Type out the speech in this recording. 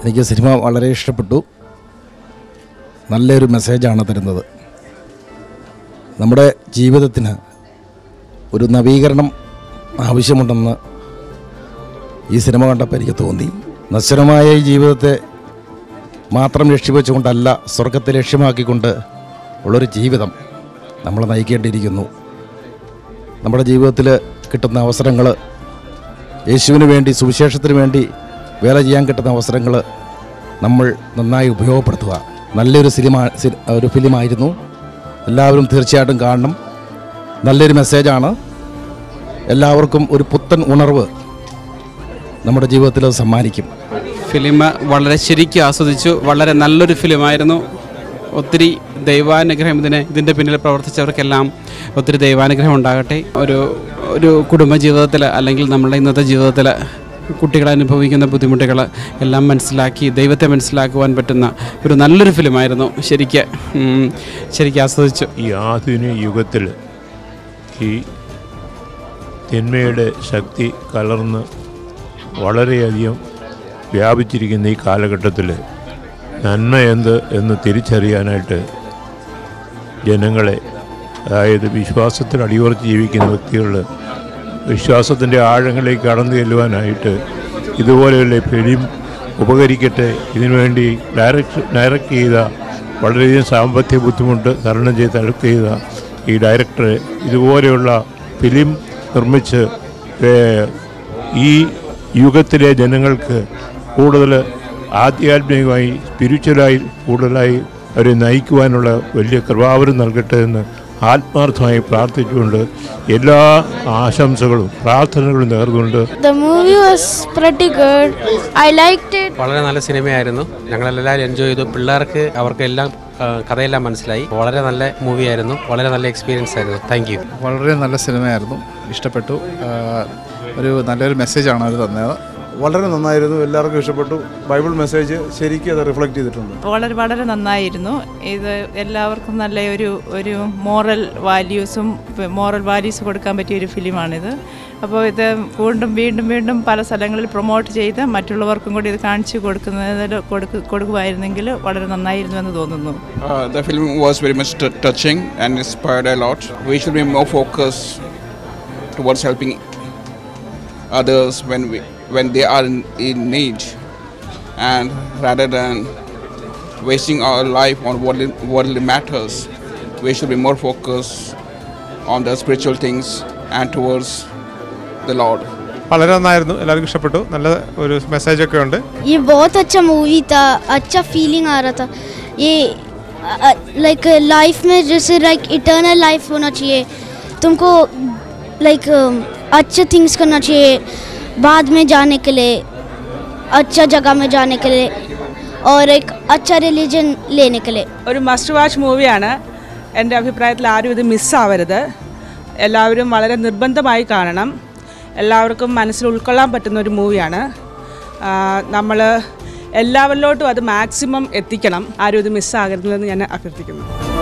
എനിക്ക് സിനിമ വളരെ ഇഷ്ടപ്പെട്ടു നല്ലൊരു മെസ്സേജാണ് തരുന്നത് നമ്മുടെ ജീവിതത്തിന് ഒരു നവീകരണം ആവശ്യമുണ്ടെന്ന് ഈ സിനിമ കണ്ടപ്പോൾ എനിക്ക് തോന്നി നശ്വരമായ ഈ ജീവിതത്തെ മാത്രം ലക്ഷ്യവെച്ചുകൊണ്ടല്ല സ്വർഗത്തെ ലക്ഷ്യമാക്കിക്കൊണ്ട് ഉള്ളൊരു ജീവിതം നമ്മൾ നയിക്കേണ്ടിയിരിക്കുന്നു നമ്മുടെ ജീവിതത്തിൽ കിട്ടുന്ന അവസരങ്ങൾ യേശുവിന് വേണ്ടി സുവിശേഷത്തിന് വേണ്ടി വേല ചെയ്യാൻ കിട്ടുന്ന അവസരങ്ങൾ നമ്മൾ നന്നായി ഉപയോഗപ്പെടുത്തുക നല്ലൊരു സിനിമ സി- ഒരു ഫിലിമായിരുന്നു എല്ലാവരും തീർച്ചയായിട്ടും കാണണം നല്ലൊരു മെസ്സേജാണ് എല്ലാവർക്കും ഒരു പുത്തൻ ഉണർവ് നമ്മുടെ ജീവിതത്തിൽ അത് സമ്മാനിക്കും ഫിലിം വളരെ ശരിക്കും ആസ്വദിച്ചു വളരെ നല്ലൊരു ഫിലിമായിരുന്നു ഒത്തിരി ദൈവാനുഗ്രഹം ഇതിനെ ഇതിൻ്റെ പിന്നിൽ പ്രവർത്തിച്ചവർക്കെല്ലാം ഒത്തിരി ദൈവാനുഗ്രഹം ഉണ്ടാകട്ടെ ഒരു ഒരു കുടുംബ ജീവിതത്തിൽ അല്ലെങ്കിൽ നമ്മുടെ ഇന്നത്തെ ജീവിതത്തിൽ കുട്ടികൾ അനുഭവിക്കുന്ന ബുദ്ധിമുട്ടുകൾ എല്ലാം മനസ്സിലാക്കി ദൈവത്തെ മനസ്സിലാക്കുവാൻ പറ്റുന്ന ഒരു നല്ലൊരു ഫിലിമായിരുന്നു ശരിക്ക് ഉം, ശരിക്കും ആസ്വദിച്ചു ഈ ആധുനിക യുഗത്തിൽ ഈ തിന്മയുടെ ശക്തി കലർന്ന് വളരെയധികം വ്യാപിച്ചിരിക്കുന്ന ഈ കാലഘട്ടത്തിൽ നന്മ എന്ത് എന്ന് തിരിച്ചറിയാനായിട്ട് ജനങ്ങളെ അതായത് വിശ്വാസത്തിൽ അടിയുറച്ച് ജീവിക്കുന്ന വ്യക്തികൾ വിശ്വാസത്തിൻ്റെ ആഴങ്ങളിലേക്ക് കടന്നു ചെല്ലുവാനായിട്ട് ഇതുപോലെയുള്ള ഫിലിം ഉപകരിക്കട്ടെ ഇതിനുവേണ്ടി ഡയറക്റ്റ് ഡയറക്റ്റ് ചെയ്ത വളരെയധികം സാമ്പത്തിക ബുദ്ധിമുട്ട് തരണം ചെയ്ത് ഡയറക്റ്റ് ചെയ്ത ഈ ഡയറക്ടറെ ഇതുപോലെയുള്ള ഫിലിം നിർമ്മിച്ച് ഏഹ്, ഈ യുഗത്തിലെ ജനങ്ങൾക്ക് കൂടുതൽ ആധ്യാത്മികമായി സ്പിരിച്വലായി കൂടുതലായി അവരെ നയിക്കുവാനുള്ള വലിയ കൃപാവരം നൽകട്ടെ എന്ന് ആത്മാർത്ഥമായി പ്രാർത്ഥിച്ചുകൊണ്ട് എല്ലാ ആശംസകളും പ്രാർത്ഥനകളും നേർന്നുകൊണ്ട് The movie was pretty good. I liked it. വളരെ നല്ല സിനിമയായിരുന്നു ഞങ്ങളെല്ലാവരും എൻജോയ് ചെയ്തു പിള്ളേർക്ക് അവർക്കെല്ലാം ആ, കഥയെല്ലാം മനസ്സിലായി വളരെ നല്ല മൂവിയായിരുന്നു വളരെ നല്ല എക്സ്പീരിയൻസ് ആയിരുന്നു താങ്ക് യു വളരെ നല്ല സിനിമയായിരുന്നു ഇഷ്ടപ്പെട്ടു ആ, ഒരു നല്ലൊരു മെസ്സേജാണ് അവർ തന്നത് വളരെ നന്നായിരുന്നു എല്ലാവർക്കും ഇഷ്ടപ്പെട്ടു ബൈബിൾ മെസ്സേജ് ശരിക്കും അത് റിഫ്ലക്റ്റ് ചെയ്തിട്ടുണ്ട് വളരെ വളരെ നന്നായിരുന്നു ഇത് എല്ലാവർക്കും നല്ല ഒരു ഒരു മോറൽ വാല്യൂസും മോറൽ വാല്യൂസ് കൊടുക്കാൻ പറ്റിയ ഒരു ഫിലിമാണിത് അപ്പോൾ ഇത് വീണ്ടും വീണ്ടും വീണ്ടും പല സ്ഥലങ്ങളിൽ പ്രൊമോട്ട് ചെയ്ത് മറ്റുള്ളവർക്കും കൂടി ഇത് കാണിച്ചു കൊടുക്കുന്നതിൽ കൊടുക്കു കൊടുക്കുമായിരുന്നെങ്കിൽ വളരെ നന്നായിരുന്നു എന്ന് തോന്നുന്നു Uh, the film was very much t- touching and inspired a lot. We should be more focused towards helping others when we when they are in, in need, and rather than wasting our life on worldly, worldly matters, we should be more focused on the spiritual things and towards the Lord. വളരെ നന്നായിരുന്നു എല്ലാവർക്കും ഇഷ്ടപ്പെട്ടു നല്ല ഒരു message ഒക്കെ ഉണ്ട് ये बहुत अच्छा मूवी था अच्छा फीलिंग आ रहा था ये लाइक लाइफ में जैसे लाइक इटर्नल लाइफ होना चाहिए तुमको लाइक अच्छे थिंग्स करना चाहिए बाद में जाने के लिए अच्छा जगह में जाने के लिए और एक अच्छा रिलीजन लेने के लिए ഒരു മസ്റ്റ് വാച്ച് മൂവിയാണ് എൻ്റെ അഭിപ്രായത്തിൽ ആരും ഇത് മിസ്സാവരുത് എല്ലാവരും വളരെ നിർബന്ധമായി കാണണം എല്ലാവർക്കും മനസ്സിൽ ഉൾക്കൊള്ളാൻ പറ്റുന്ന ഒരു മൂവിയാണ് നമ്മൾ എല്ലാവരിലോട്ടും അത് മാക്സിമം എത്തിക്കണം ആരും ഇത് മിസ്സാകരുതെന്ന് ഞാൻ അഭ്യർത്ഥിക്കുന്നു